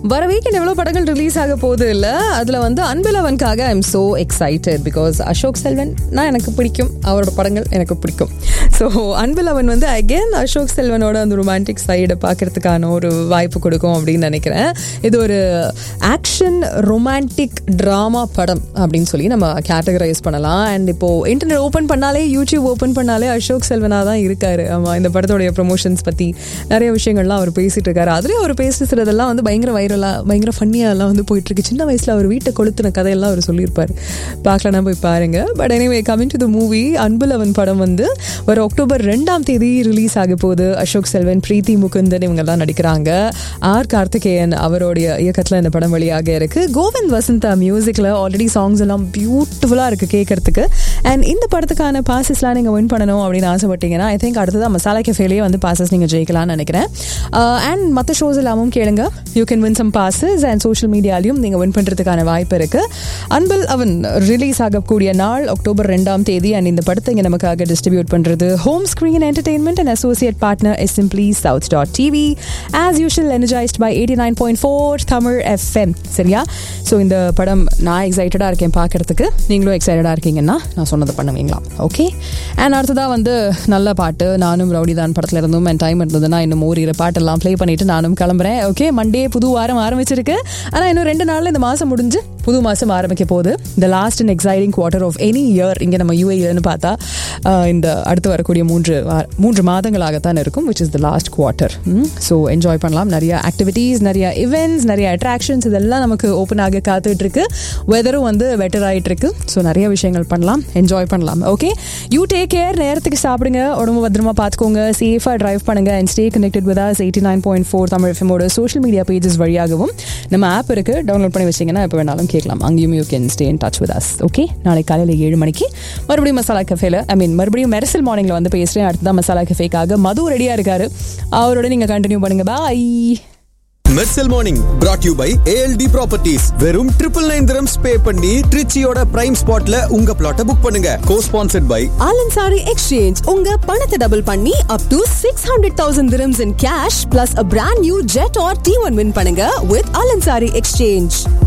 வர வீக்கெண்ட் எவ்வளோ படங்கள் ரிலீஸ் ஆக போகுது இல்லை அதில் வந்து அன்பிலவனுக்காக I am so excited because Ashok Selvan நான் எனக்கு பிடிக்கும் அவரோட படங்கள் எனக்கு பிடிக்கும் ஸோ அன்பிலவன் வந்து அகேன் அசோக் செல்வனோட அந்த ரொமான்டிக் சைடை பார்க்கறதுக்கான ஒரு வாய்ப்பு கொடுக்கும் அப்படின்னு நினைக்கிறேன் இது ஒரு ஆக்ஷன் ரொமான்டிக் ட்ராமா படம் அப்படின்னு சொல்லி நம்ம கேட்டகரைஸ் பண்ணலாம் அண்ட் இப்போ இன்டர்நெட் ஓப்பன் பண்ணாலே யூடியூப் ஓப்பன் பண்ணாலே அசோக் செல்வனாக தான் இருக்காரு ஆமாம் இந்த படத்தோடைய ப்ரொமோஷன்ஸ் பற்றி நிறைய விஷயங்கள்லாம் அவர் பேசிட்டு இருக்காரு அதுலேயும் அவர் பேசுறதெல்லாம் வந்து பயங்கர வைரலாக பயங்கர ஃபன்னியாலாம் வந்து போயிட்டு இருக்கு சின்ன வயசில் அவர் வீட்டை கொளுத்துன கதையெல்லாம் அவர் சொல்லியிருப்பார் பார்க்கலன்னா போய் பாருங்க but anyway coming to the movie Anbulavan படம் வந்து வர அக்டோபர் ரெண்டாம் தேதி ரிலீஸ் ஆக போகுது அசோக் செல்வன் பிரீத்தி முகுந்தன் இவங்கெல்லாம் நடிக்கிறாங்க ஆர் கார்த்திகேயன் அவருடைய இயக்கத்தில் இந்த படம் வெளியாக இருக்கு கோவிந்த் வசந்தா மியூசிக்கில் ஆல்ரெடி சாங்ஸ் எல்லாம் பியூட்டிஃபுல்லாக இருக்கு கேட்கறதுக்கு அண்ட் இந்த படத்துக்கான பாசஸ்லாம் நீங்கள் வின் பண்ணணும் அப்படின்னு ஆசைப்பட்டீங்கன்னா ஐ திங்க் அடுத்ததான் மசாலா கெஃபேலேயே வந்து பாசஸ் நீங்கள் ஜெயிக்கலாம்னு நினைக்கிறேன் அண்ட் மற்ற ஷோஸ் எல்லாமும் கேளுங்க you can win some passes and social மீடியாலையும் நீங்கள் வின் பண்ணுறதுக்கான வாய்ப்பு இருக்கு அன்பில் அவன் ரிலீஸ் ஆகக்கூடிய நாள் அக்டோபர் ரெண்டாம் தேதி அண்ட் இந்த படத்தை இங்கே நமக்காக டிஸ்ட்ரிபியூட் பண்ணுறது home screen entertainment and associate partners simply south dot TV as usual energised by eighty nine point four Tamil FM சரியா ஸோ இந்த படம் நான் எக்ஸைட்டடாக இருக்கேன் பார்க்கறதுக்கு நீங்களும் எக்ஸைட்டடாக இருக்கீங்கன்னா நான் சொன்னதை பண்ணுவீங்களா ஓகே அண்ட் அடுத்ததாக வந்து நல்ல பாட்டு நானும் ரவுடிதான் படத்தில் இருந்தும் என் டைம் இருந்ததுன்னா இன்னும் ஓரிரு பாட்டெல்லாம் ப்ளே பண்ணிட்டு நானும் கிளம்புறேன் ஓகே மண்டே புது வாரம் ஆரம்பிச்சிருக்கு ஆனால் இன்னும் ரெண்டு நாளில் இந்த மாதம் முடிஞ்சு புது மாதம் ஆரம்பிக்க போகுது இந்த last and exciting quarter of any year இங்கே நம்ம யூஏன்னு பார்த்தா ஆஹ், இந்த அடுத்து வரக்கூடிய மூன்று வா- மூன்று மாதங்களாகத்தான் இருக்கும் which is the last quarter so enjoy பண்ணலாம் நிறைய ஆக்டிவிட்டீஸ் நிறைய இவெண்ட்ஸ் நிறைய அட்ராக்ஷன்ஸ் இதெல்லாம் நமக்கு ஓப்பன் ஆக காத்துட்டு இருக்கு வெதரும் வந்து பெட்டர் ஆயிட்டு இருக்கு ஸோ நிறைய விஷயங்கள் பண்ணலாம் என்ஜாய் பண்ணலாம் ஓகே யூ டேக் கேர் நேரத்துக்கு சாப்பிடுங்க உடம்பு பத்திரமா பார்த்துக்கோங்க சேஃபாக டிரைவ் பண்ணுங்க and stay connected with us eighty nine point four Tamil எஃப்எமோட சோஷியல் மீடியா பேஜஸ் வழியாகவும் நம்ம ஆப் இருக்கு டவுன்லோட் பண்ணி வச்சிங்கன்னா எப்போ வேணாலும் கேட்கலாம் அங்கேயும் you can stay in touch with us okay நாளை காலையில் ஏழு மணிக்கு மறுபடியும் மசாலா கஃபேல ஐ மீன் மறுபடியும் மெரசல் மார்னிங்ல வந்து பேசுகிறேன் அடுத்ததான் மசாலா கஃபேக்காக மது ரெடியாக இருக்காரு அவரோட நீங்கள் கண்டினியூ பண்ணுங்க bye Mersal morning brought you by ALT properties வெறும் ட்ரிபிள் நைன் திரம்ஸ் பே பண்ணி ட்ரிச்சியோட பிரைம் ஸ்பாட்ல உங்க பிளாட்டை புக் பண்ணுங்க cosponsored by Al Ansari exchange உங்க பணத்தை டபுள் பண்ணி up to six hundred thousand dirhams in cash plus a brand new jet or T1 win பண்ணுங்க with ஆலன்சாரி எக்ஸ்சேஞ்ச்